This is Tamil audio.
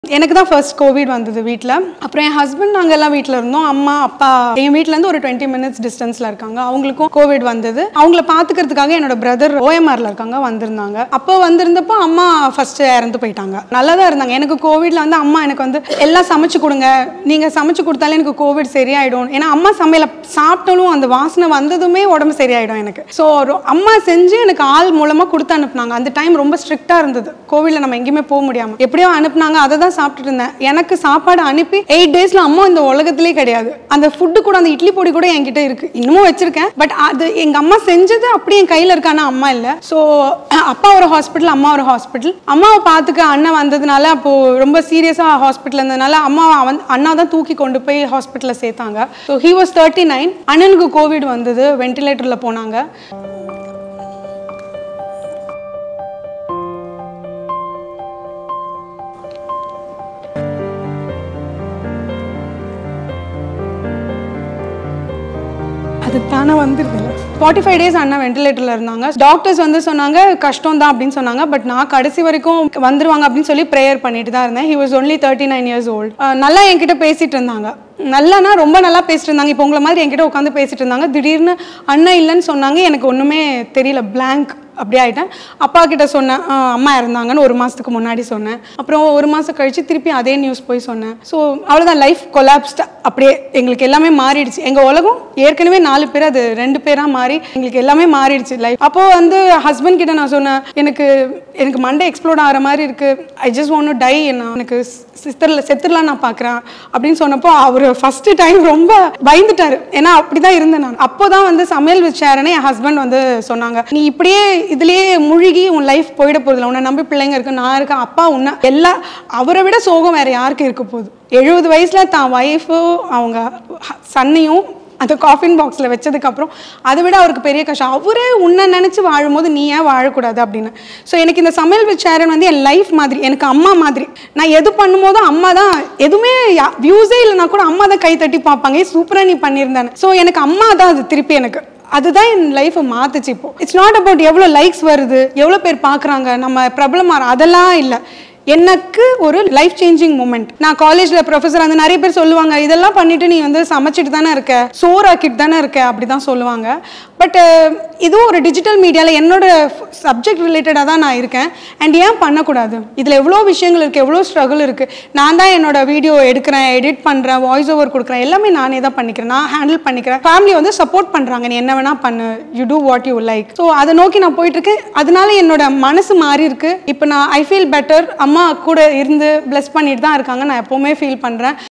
எனக்கு தான் ஃபர்ஸ்ட் கோவிட் வந்தது வீட்டில் அப்புறம் என் ஹஸ்பண்ட் நாங்கள் எல்லாம் வீட்டில் இருந்தோம் அம்மா அப்பா என் வீட்டிலேருந்து ஒரு டுவெண்ட்டி மினிட்ஸ் டிஸ்டன்ஸில் இருக்காங்க அவங்களுக்கும் கோவிட் வந்தது அவங்கள பார்த்துக்கிறதுக்காக என்னோட பிரதர் ஓஎம்ஆரில் இருக்காங்க வந்திருந்தாங்க அப்போ வந்திருந்தப்போ அம்மா ஃபர்ஸ்ட் இறந்து போயிட்டாங்க நல்லா தான் இருந்தாங்க எனக்கு கோவிட்ல வந்து அம்மா எனக்கு வந்து எல்லாம் சமைச்சு கொடுங்க நீங்கள் சமைச்சு கொடுத்தாலே எனக்கு கோவிட் சரியாயிடும் ஏன்னா அம்மா சமையல சாப்பிட்டாலும் அந்த வாசனை வந்ததுமே உடம்பு சரியாயிடும் எனக்கு ஸோ அம்மா செஞ்சு எனக்கு ஆள் மூலமாக கொடுத்து அனுப்புனாங்க அந்த டைம் ரொம்ப ஸ்ட்ரிக்டாக இருந்தது கோவிலில் நம்ம எங்கேயுமே போக முடியாமல் எப்படியோ அனுப்புனாங்க அதை தான் சாப்பிட்டுட்டு இருந்தேன் எனக்கு சாப்பாடு அனுப்பி எயிட் டேஸில் அம்மா இந்த உலகத்திலே கிடையாது அந்த ஃபுட்டு கூட அந்த இட்லி பொடி கூட என்கிட்ட இருக்கு இன்னமும் வச்சிருக்கேன் பட் அது எங்க அம்மா செஞ்சது அப்படியே என் கையில் இருக்கான அம்மா இல்லை ஸோ அப்பா ஒரு ஹாஸ்பிட்டல் அம்மா ஒரு ஹாஸ்பிட்டல் அம்மாவை பார்த்துக்க அண்ணன் வந்ததுனால அப்போ ரொம்ப சீரியஸாக ஹாஸ்பிட்டல் இருந்ததுனால அம்மா வந்து அண்ணா தான் தூக்கி கொண்டு போய் ஹாஸ்பிட்டலில் சேர்த்தாங்க so he was thirty nine அண்ணனுக்கு கோவிட் வந்தது வென்டிலேட்டரில் போனாங்க அது தானே வந்துருது ஃபார்ட்டி ஃபைவ் டேஸ் அண்ணா வென்டிலேட்டரில் இருந்தாங்க டாக்டர்ஸ் வந்து சொன்னாங்க கஷ்டம் தான் அப்படின்னு சொன்னாங்க பட் நான் கடைசி வரைக்கும் வந்துருவாங்க அப்படின்னு சொல்லி ப்ரேயர் பண்ணிட்டு தான் இருந்தேன் he was only thirty nine years old நல்லா என்கிட்ட பேசிட்டு இருந்தாங்க நல்லானா ரொம்ப நல்லா பேசிட்டு இருந்தாங்க இப்போ உங்களை மாதிரி என்கிட்ட உட்காந்து பேசிட்டு இருந்தாங்க திடீர்னு அண்ணன் இல்லைன்னு சொன்னாங்க எனக்கு ஒன்றுமே தெரியல blank அப்படியே ஆயிட்டேன் அப்பா கிட்ட சொன்னேன் "ஆ, அம்மா இறந்தாங்கன்னு ஒரு மாதத்துக்கு முன்னாடி சொன்னேன் அப்புறம் ஒரு மாதம் கழிச்சு திருப்பி அதே நியூஸ் போய் சொன்னேன் ஸோ அவ்வளோதான் லைஃப் கொலாப்ஸ்ட் அப்படியே எங்களுக்கு எல்லாமே மாறிடுச்சு எங்கள் உலகம் ஏற்கனவே நாலு பேர் அது ரெண்டு பேராக மாறி எங்களுக்கு எல்லாமே மாறிடுச்சு லைஃப் அப்போ வந்து ஹஸ்பண்ட் கிட்ட நான் சொன்னேன் எனக்கு எனக்கு மண்டே எக்ஸ்ப்ளோர் ஆகிற மாதிரி இருக்கு ஐ ஜஸ்ட் ஒன் டை நான் எனக்கு சிஸ்டரில் செத்துடலாம் நான் பார்க்குறேன் அப்படின்னு சொன்னப்போ அவர் ஃபர்ஸ்ட் டைம் ரொம்ப பயந்துட்டாரு ஏன்னா அப்படிதான் இருந்தேன் நான் அப்போதான் வந்து சமையல் வச்சாருன்னு என் ஹஸ்பண்ட் வந்து சொன்னாங்க நீ இப்படியே இதுலயே முழுகி உன் லைஃப் போயிட போகுதுல உன்னை நம்பி பிள்ளைங்க இருக்கு நான் இருக்கேன் அப்பா உன்னை எல்லா அவரை விட சோகம் வேற யாருக்கு இருக்க போகுது எழுபது வயசுல தான் ஒய்ஃபு அவங்க சன்னையும் அந்த காஃபின் பாக்ஸில் வச்சதுக்கப்புறம் அதை விட அவருக்கு பெரிய கஷ்டம் அவரே உன்னை நினச்சி வாழும்போது நீ ஏன் வாழக்கூடாது அப்படின்னு ஸோ எனக்கு இந்த சமையல் வித் ஷேரன் வந்து என் லைஃப் மாதிரி எனக்கு அம்மா மாதிரி நான் எது பண்ணும்போதும் அம்மா தான் எதுவுமே வியூஸே இல்லைனா கூட அம்மா தான் கை தட்டி பார்ப்பாங்க சூப்பராக நீ பண்ணியிருந்தானே ஸோ எனக்கு அம்மா தான் அது திருப்பி எனக்கு அதுதான் என் லைஃப்பை மாத்துச்சு இப்போ இட்ஸ் நாட் அபவுட் எவ்வளோ லைக்ஸ் வருது எவ்வளோ பேர் பார்க்குறாங்க நம்ம பிரபலமாக அதெல்லாம் இல்லை எனக்கு ஒரு லைஃப் சேஞ்சிங் மூமெண்ட் நான் காலேஜில் ப்ரொஃபஸர் அந்த நிறைய பேர் சொல்லுவாங்க இதெல்லாம் பண்ணிட்டு நீ வந்து சமைச்சிட்டு தானே இருக்க சோறாக்கிட்டு தானே இருக்க அப்படி தான் சொல்லுவாங்க பட் இதுவும் ஒரு டிஜிட்டல் மீடியாவில் என்னோட சப்ஜெக்ட் ரிலேட்டடாக தான் நான் இருக்கேன் அண்ட் ஏன் பண்ணக்கூடாது இதில் எவ்வளோ விஷயங்கள் இருக்குது எவ்வளோ ஸ்ட்ரகிள் இருக்குது நான் தான் என்னோட வீடியோ எடுக்கிறேன் எடிட் பண்ணுறேன் வாய்ஸ் ஓவர் கொடுக்குறேன் எல்லாமே நானே தான் பண்ணிக்கிறேன் நான் ஹேண்டில் பண்ணிக்கிறேன் ஃபேமிலி வந்து சப்போர்ட் பண்ணுறாங்க நீ என்ன வேணால் பண்ணு you do what you like so அதை நோக்கி நான் போயிட்டு இருக்கேன் அதனால என்னோட மனசு மாறி இருக்கு இப்போ நான் ஐ ஃபீல் பெட்டர் அம்மா கூட இருந்து பிளஸ் பண்ணிட்டு தான் இருக்காங்க நான் எப்போவுமே ஃபீல் பண்ணுறேன்